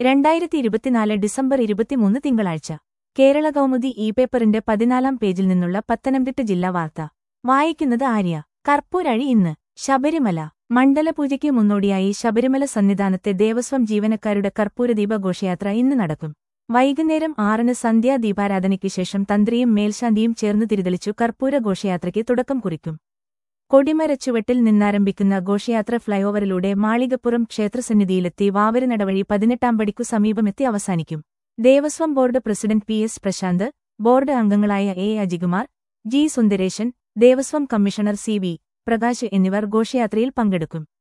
രണ്ടായിരത്തി ഇരുപത്തിനാല് ഡിസംബർ ഇരുപത്തിമൂന്ന് തിങ്കളാഴ്ച കേരള കൗമുദി ഇ പേപ്പറിന്റെ പതിനാലാം പേജിൽ നിന്നുള്ള പത്തനംതിട്ട ജില്ലാ വാർത്ത വായിക്കുന്നത് ആര്യ കർപ്പൂരഴി ഇന്ന് ശബരിമല മണ്ഡലപൂജയ്ക്ക് മുന്നോടിയായി ശബരിമല സന്നിധാനത്തെ ദേവസ്വം ജീവനക്കാരുടെ കർപ്പൂരദീപ ഘോഷയാത്ര ഇന്ന് നടക്കും വൈകുന്നേരം ആറിന് സന്ധ്യാ ദീപാരാധനയ്ക്ക് ശേഷം തന്ത്രിയും മേൽശാന്തിയും ചേർന്ന് തിരിതെളിച്ചു കർപ്പൂര ഘോഷയാത്രയ്ക്ക് തുടക്കം കുറിക്കും കൊടിമരച്ചുവെട്ടിൽ നിന്നാരംഭിക്കുന്ന ഘോഷയാത്ര ഫ്ളൈഓവറിലൂടെ മാളികപ്പുറം ക്ഷേത്രസന്നിധിയിലെത്തി വാവരനടവഴി പതിനെട്ടാം പടിക്കു സമീപമെത്തി അവസാനിക്കും Devaswom board president P S Prashanth board അംഗങ്ങളായ A Ajikumar G Sundaresan Devaswom commissioner C V Prakash എന്നിവർ ഘോഷയാത്രയിൽ പങ്കെടുക്കും